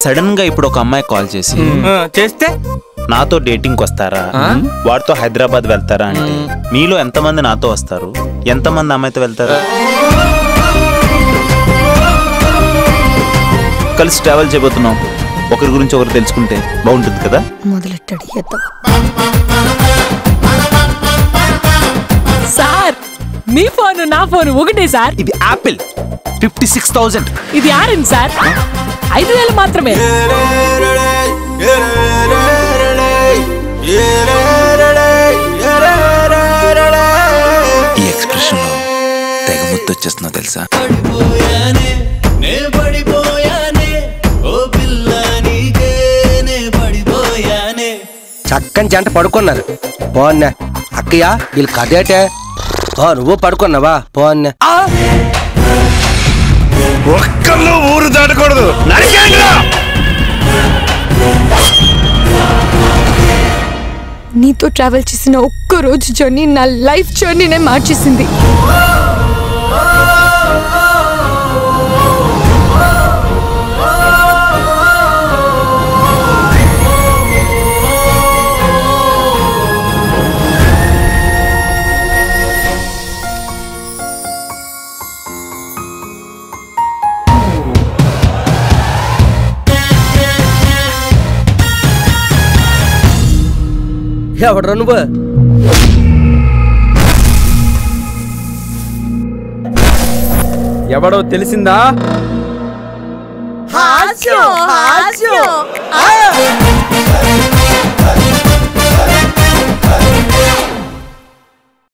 sudden గా ఇప్పుడు ఒక అమ్మాయి కాల్ చేసి చేస్తే నాతో డేటింగ్ వస్తారా వాడితో హైదరాబాద్ వెళ్తారా అంటే మీలో ఎంతమంది నాతో వస్తారు ఎంతమంది అమ్మాయితో వెళ్తారు కలిసి ట్రావెల్ చేయబోతున్నాం ఒకరి గురించి ఒకరు తెలుసుకుంటే బాగుంటుంది కదా మొదలెట్టాడు ఎద్దాం సార్ మీ ఫోన్ నా ఫోన్ ఒకటే సార్ ఇది యాపిల్ ఫిఫ్టీ సిక్స్ థౌజండ్ ఇది ఆరెంజ్ సార్ ఐదు వేలు మాత్రమే ఈ ఎక్స్ప్రెషన్ లో తెగ ముద్దు వచ్చేస్తుందో తెలుసా చక్కని జంట పడుకున్నారు పోన్నా అక్కయ్య వీళ్ళు కదేటే ఓ నువ్వు పడుకున్నావా పోన్నా ఒక్కళ్ళు ఊరు దాటకూడదు నీతో ట్రావెల్ చేసిన ఒక్క రోజు జర్నీ నా లైఫ్ జర్నీనే మార్చేసింది ఎవడరా నువ్వు ఎవడో తెలిసిందా హాస్యం హాస్యం